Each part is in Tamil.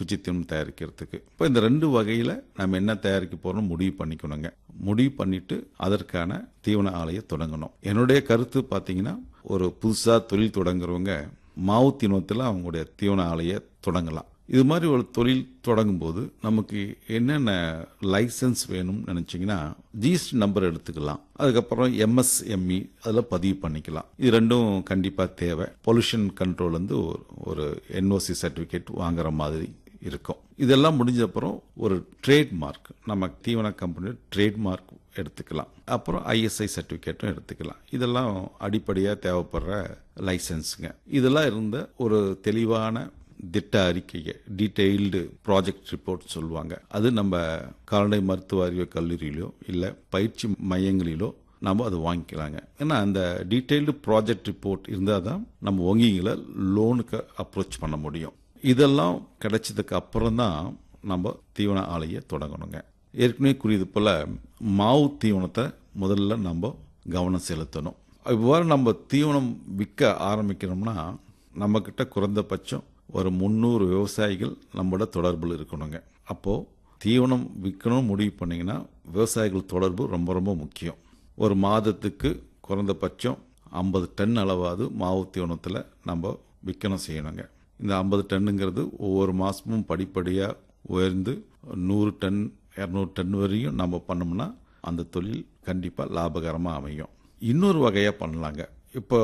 குச்சித்தீவனம் தயாரிக்கிறதுக்கு இப்போ இந்த ரெண்டு வகையில் நம்ம என்ன தயாரிக்க போகிறோம் முடிவு பண்ணிக்கணுங்க முடிவு பண்ணிட்டு அதற்கான தீவன ஆலையை தொடங்கணும் என்னுடைய கருத்து பார்த்தீங்கன்னா ஒரு புதுசாக தொழில் தொடங்குறவங்க மாவு தீவனத்தில் அவங்களுடைய தீவன ஆலையை தொடங்கலாம் இது மாதிரி ஒரு தொழில் தொடங்கும் போது நமக்கு என்னென்ன லைசன்ஸ் வேணும்னு நினைச்சீங்கன்னா ஜிஎஸ்டி நம்பர் எடுத்துக்கலாம் அதுக்கப்புறம் எம்எஸ்எம்இ அதில் பதிவு பண்ணிக்கலாம் இது ரெண்டும் கண்டிப்பாக தேவை பொல்யூஷன் கண்ட்ரோல் வந்து ஒரு ஒரு என்ஓசி சர்டிஃபிகேட் வாங்குற மாதிரி இருக்கும் இதெல்லாம் முடிஞ்ச அப்புறம் ஒரு ட்ரேட்மார்க் நம்ம தீவன கம்பெனியோட ட்ரேட்மார்க் எடுத்துக்கலாம் அப்புறம் ஐஎஸ்ஐ சர்டிஃபிகேட்டும் எடுத்துக்கலாம் இதெல்லாம் அடிப்படையாக தேவைப்படுற லைசன்ஸுங்க இதெல்லாம் இருந்த ஒரு தெளிவான திட்ட அறிக்கையை டீட்டெயில்டு ப்ராஜெக்ட் ரிப்போர்ட் சொல்லுவாங்க அது நம்ம கால்நடை மருத்துவ அறிவியல் கல்லூரியிலோ இல்லை பயிற்சி மையங்களிலோ நம்ம அதை வாங்கிக்கலாங்க ஏன்னா அந்த டீட்டெயில்டு ப்ராஜெக்ட் ரிப்போர்ட் இருந்தால் தான் நம்ம வங்கிகளை லோனுக்கு அப்ரோச் பண்ண முடியும் இதெல்லாம் கிடைச்சதுக்கு அப்புறம் தான் நம்ம தீவன ஆலையை தொடங்கணுங்க ஏற்கனவே கூறியது போல மாவு தீவனத்தை முதல்ல நம்ம கவனம் செலுத்தணும் இவ்வாறு நம்ம தீவனம் விற்க ஆரம்பிக்கிறோம்னா நம்மக்கிட்ட குறைந்தபட்சம் ஒரு முந்நூறு விவசாயிகள் நம்மளோட தொடர்பில் இருக்கணுங்க அப்போது தீவனம் விற்கணும் முடிவு பண்ணிங்கன்னா விவசாயிகள் தொடர்பு ரொம்ப ரொம்ப முக்கியம் ஒரு மாதத்துக்கு குறைந்தபட்சம் ஐம்பது டன் அளவாவது மாவு தீவனத்தில் நம்ம விற்கணும் செய்யணுங்க இந்த ஐம்பது டன்னுங்கிறது ஒவ்வொரு மாதமும் படிப்படியாக உயர்ந்து நூறு டன் இரநூறு டன் வரையும் நம்ம பண்ணோம்னா அந்த தொழில் கண்டிப்பாக லாபகரமாக அமையும் இன்னொரு வகையாக பண்ணலாங்க இப்போ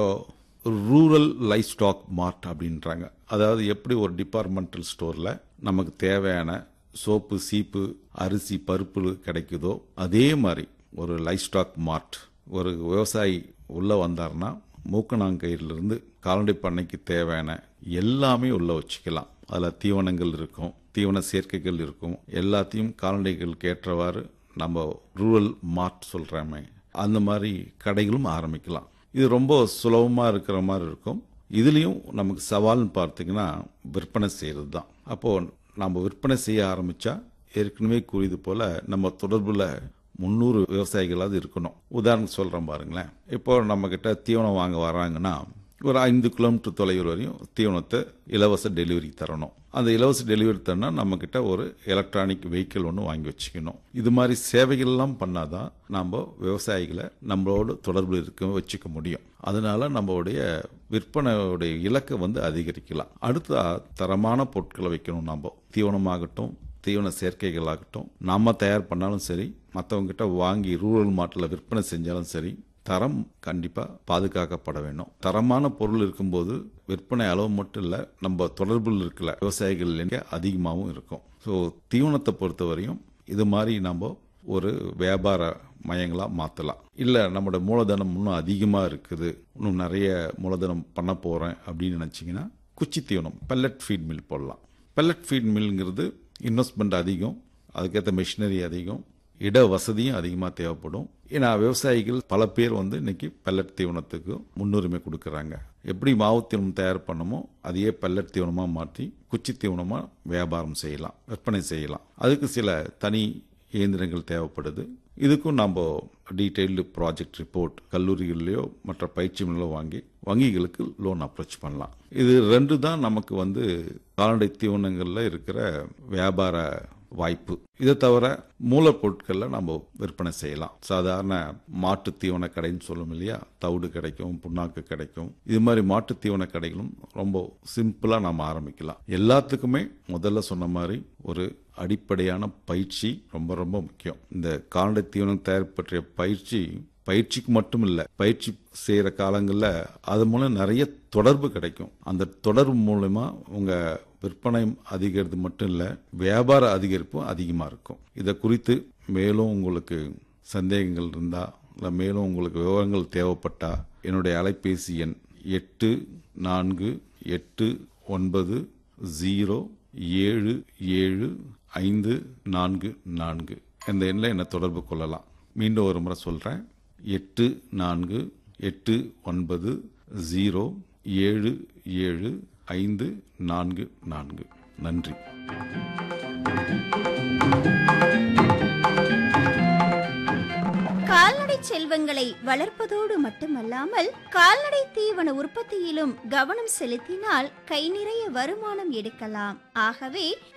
ரூரல் லைஃப் ஸ்டாக் மார்ட் அப்படின்றாங்க அதாவது எப்படி ஒரு டிபார்ட்மெண்டல் ஸ்டோரில் நமக்கு தேவையான சோப்பு சீப்பு அரிசி பருப்பு கிடைக்குதோ அதே மாதிரி ஒரு லைஃப் ஸ்டாக் மார்ட் ஒரு விவசாயி உள்ளே வந்தார்னா மூக்கணாங்கயிறிலிருந்து கால்நடை பண்ணைக்கு தேவையான எல்லாமே உள்ள வச்சுக்கலாம் அதில் தீவனங்கள் இருக்கும் தீவன சேர்க்கைகள் இருக்கும் எல்லாத்தையும் கால்நடைகளுக்கு ஏற்றவாறு நம்ம ரூரல் மார்ட் சொல்கிறோமே அந்த மாதிரி கடைகளும் ஆரம்பிக்கலாம் இது ரொம்ப சுலபமாக இருக்கிற மாதிரி இருக்கும் இதுலேயும் நமக்கு சவால்னு பார்த்தீங்கன்னா விற்பனை செய்கிறது தான் அப்போது நம்ம விற்பனை செய்ய ஆரம்பித்தா ஏற்கனவே கூறியது போல் நம்ம தொடர்பில் முந்நூறு விவசாயிகளாவது இருக்கணும் உதாரணம் சொல்கிறேன் பாருங்களேன் இப்போ நம்மக்கிட்ட தீவனம் வாங்க வராங்கன்னா ஒரு ஐந்து கிலோமீட்டர் தொலைவில் வரையும் தீவனத்தை இலவச டெலிவரி தரணும் அந்த இலவச டெலிவரி தரனா நம்மக்கிட்ட ஒரு எலக்ட்ரானிக் வெஹிக்கிள் ஒன்று வாங்கி வச்சுக்கணும் இது மாதிரி சேவைகள்லாம் பண்ணாதான் நம்ம விவசாயிகளை நம்மளோட தொடர்பு இருக்க வச்சுக்க முடியும் அதனால நம்மளுடைய விற்பனையுடைய இலக்கை வந்து அதிகரிக்கலாம் அடுத்தா தரமான பொருட்களை வைக்கணும் நம்ம தீவனமாகட்டும் தீவன சேர்க்கைகளாகட்டும் நாம தயார் பண்ணாலும் சரி மற்றவங்ககிட்ட வாங்கி ரூரல் மார்ட்டில் விற்பனை செஞ்சாலும் சரி தரம் கண்டிப்பாக பாதுகாக்கப்பட வேண்டும் தரமான பொருள் இருக்கும்போது விற்பனை அளவு மட்டும் இல்லை நம்ம தொடர்பில் இருக்கிற விவசாயிகள் எண்ணிக்கை அதிகமாகவும் இருக்கும் ஸோ தீவனத்தை பொறுத்தவரையும் இது மாதிரி நம்ம ஒரு வியாபார மையங்களாக மாற்றலாம் இல்லை நம்மளோட மூலதனம் இன்னும் அதிகமாக இருக்குது இன்னும் நிறைய மூலதனம் பண்ண போகிறேன் அப்படின்னு நினச்சிங்கன்னா குச்சி தீவனம் பெல்லட் ஃபீட் மில் போடலாம் பெல்லட் ஃபீட் மில்ங்கிறது இன்வெஸ்ட்மெண்ட் அதிகம் அதுக்கேற்ற மிஷினரி அதிகம் இட வசதியும் அதிகமாக தேவைப்படும் ஏன்னா விவசாயிகள் பல பேர் வந்து இன்னைக்கு பெல்லட் தீவனத்துக்கு முன்னுரிமை கொடுக்குறாங்க எப்படி மாவு தீவனம் தயார் பண்ணமோ அதையே பெல்லட் தீவனமாக மாற்றி குச்சி தீவனமாக வியாபாரம் செய்யலாம் விற்பனை செய்யலாம் அதுக்கு சில தனி இயந்திரங்கள் தேவைப்படுது இதுக்கும் நம்ம டீட்டெயில்டு ப்ராஜெக்ட் ரிப்போர்ட் கல்லூரிகள்லையோ மற்ற பயிற்சி நிலையோ வாங்கி வங்கிகளுக்கு லோன் அப்ரோச் பண்ணலாம் இது ரெண்டு தான் நமக்கு வந்து கால்நடை தீவனங்களில் இருக்கிற வியாபார வாய்ப்பு இதை தவிர மூலப்பொருட்களில் நம்ம விற்பனை செய்யலாம் சாதாரண மாட்டு தீவன கடைன்னு சொல்லும் இல்லையா தவிடு கிடைக்கும் புண்ணாக்கு கிடைக்கும் இது மாதிரி மாட்டு தீவன கடைகளும் ரொம்ப சிம்பிளாக நம்ம ஆரம்பிக்கலாம் எல்லாத்துக்குமே முதல்ல சொன்ன மாதிரி ஒரு அடிப்படையான பயிற்சி ரொம்ப ரொம்ப முக்கியம் இந்த கால்நடை தீவனம் தயார் பற்றிய பயிற்சி பயிற்சிக்கு மட்டும் இல்லை பயிற்சி செய்கிற காலங்களில் அது மூலம் நிறைய தொடர்பு கிடைக்கும் அந்த தொடர்பு மூலமா உங்க விற்பனை அதிகரித்து மட்டும் இல்லை வியாபார அதிகரிப்பும் அதிகமாக இருக்கும் இதை குறித்து மேலும் உங்களுக்கு சந்தேகங்கள் இருந்தால் இல்லை மேலும் உங்களுக்கு விவரங்கள் தேவைப்பட்டா என்னுடைய அலைபேசி எண் எட்டு நான்கு எட்டு ஒன்பது ஜீரோ ஏழு ஏழு ஐந்து நான்கு நான்கு இந்த எண்ணில் என்னை தொடர்பு கொள்ளலாம் மீண்டும் ஒரு முறை சொல்கிறேன் எட்டு நான்கு எட்டு ஒன்பது ஜீரோ ஏழு ஏழு ஐந்து நான்கு நான்கு நன்றி கால்நடை செல்வங்களை வளர்ப்பதோடு மட்டுமல்லாமல் கால்நடை தீவன உற்பத்தியிலும் கவனம் செலுத்தினால் கை நிறைய வருமானம் எடுக்கலாம் ஆகவே